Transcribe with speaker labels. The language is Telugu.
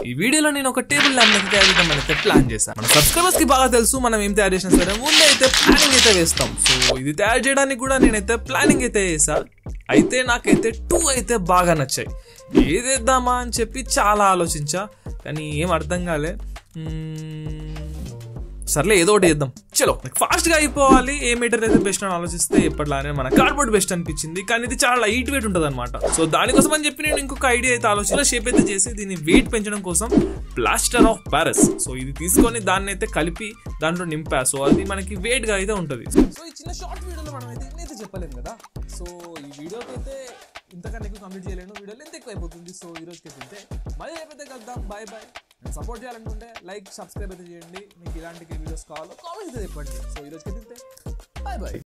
Speaker 1: ఈ వీడియోలో నేను ఒక టేబుల్ ల్యాంప్ అయితే తయారు చేద్దాం అయితే ప్లాన్ చేశాను మన సబ్స్క్రైబర్స్ కి బాగా తెలుసు మనం ఏం తయారు చేసినా సరే ముందే అయితే ప్లానింగ్ అయితే వేస్తాం సో ఇది తయారు చేయడానికి కూడా నేనైతే ప్లానింగ్ అయితే వేసా అయితే నాకైతే టూ అయితే బాగా నచ్చాయి ఏదేద్దామా అని చెప్పి చాలా ఆలోచించా కానీ ఏం అర్థం కాలే మ్మ్, సర్లే ఏదో ఒకటి చేద్దాం చలో ఫాస్ట్ గా అయిపోవాలి ఏ మీటర్ అయితే బెస్ట్ అని ఆలోచిస్తే ఎప్పటిలానే మన కార్డ్బోర్డ్ బెస్ట్ అనిపించింది కానీ ఇది చాలా లైట్ వెయిట్ ఉంటుంది అనమాట సో దానికోసం అని చెప్పి నేను ఇంకొక ఐడియా అయితే ఆలోచన షేప్ అయితే చేసి దీన్ని వెయిట్ పెంచడం కోసం ప్లాస్టర్ ఆఫ్ ప్యారస్ సో ఇది తీసుకొని దాన్ని అయితే కలిపి దాంట్లో నింపా సో అది మనకి వెయిట్ గా అయితే ఉంటుంది సో ఈ చిన్న షార్ట్ వీడియోలో మనం అయితే అయితే చెప్పలేము కదా సో ఈ వీడియోకి అయితే ఇంతకన్నా ఎక్కువ కంప్లీట్ చేయలేను వీడియోలో ఎంత ఎక్కువ అయిపోతుంది సో ఈ రోజుకి అయితే మళ్ళీ రేపైతే కలుద్దాం బాయ్ బాయ్ సపోర్ట్ చేయాలనుకుంటే లైక్ సబ్స్క్రైబ్ అయితే చేయండి మీకు ఇలాంటి వీడియోస్ కావాలో కామెంట్ అయితే చెప్పండి సో ఈ రోజుకి అయితే బాయ్ బాయ్